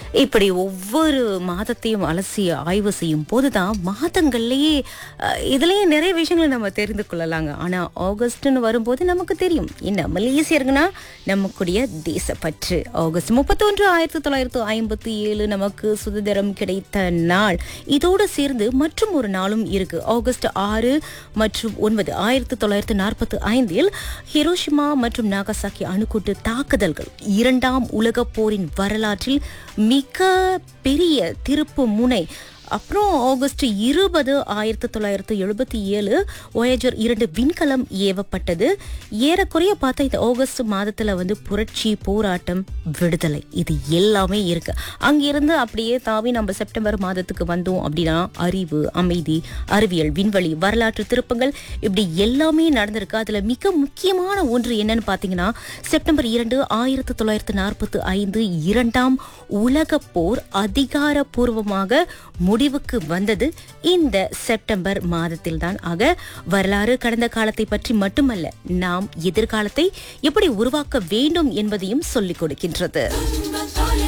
இப்படி ஒவ்வொரு மாதத்தையும் அலசி ஆய்வு செய்யும் போதுதான் மாதங்கள்லயே அஹ், இதுலயே நிறைய விஷயங்களை நம்ம தெரிந்து கொள்ளலாங்க ஆனா ஆகஸ்ட்னு வரும்போது நமக்கு தெரியும் என்ன மலேசியர்கள்னா நமக்குடைய தேசப்பற்று ஆகஸ்ட் முப்பத்தொன்று ஆயிரத்தி தொள்ளாயிரத்து ஐம்பத்தி ஏழு நமக்கு சுதந்திரம் கிடைத்த நாள் இதோடு சேர்ந்து மற்றும் ஒரு நாளும் இருக்கு ஆகஸ்ட் ஆறு மற்றும் ஒன்பது ஆயிரத்தி தொள்ளாயிரத்து நாற்பத்தி ஐந்தில் ஹிரோஷிமா மற்றும் நாகசாக்கி அணுக்கூட்டு தாக்குதல்கள் இரண்டாம் உலகப் போரின் வரலாற்றில் மிக பெரிய திருப்பு முனை அப்புறம் ஆகஸ்ட் இருபது ஆயிரத்தி தொள்ளாயிரத்து எழுபத்தி ஏழு ஒயேஜர் இரண்டு விண்கலம் ஏவப்பட்டது ஏறக்குறைய பார்த்தா இந்த ஆகஸ்ட் மாதத்துல வந்து புரட்சி போராட்டம் விடுதலை இது எல்லாமே இருக்கு அங்கிருந்து அப்படியே தாவி நம்ம செப்டம்பர் மாதத்துக்கு வந்தோம் அப்படின்னா அறிவு அமைதி அறிவியல் விண்வெளி வரலாற்று திருப்பங்கள் இப்படி எல்லாமே நடந்திருக்கு அதுல மிக முக்கியமான ஒன்று என்னன்னு பாத்தீங்கன்னா செப்டம்பர் இரண்டு ஆயிரத்தி தொள்ளாயிரத்து நாற்பத்தி ஐந்து இரண்டாம் உலக போர் அதிகாரப்பூர்வமாக முடிவுக்கு வந்தது இந்த செப்டம்பர் மாதத்தில்தான் ஆக வரலாறு கடந்த காலத்தை பற்றி மட்டுமல்ல நாம் எதிர்காலத்தை எப்படி உருவாக்க வேண்டும் என்பதையும் சொல்லிக் கொடுக்கின்றது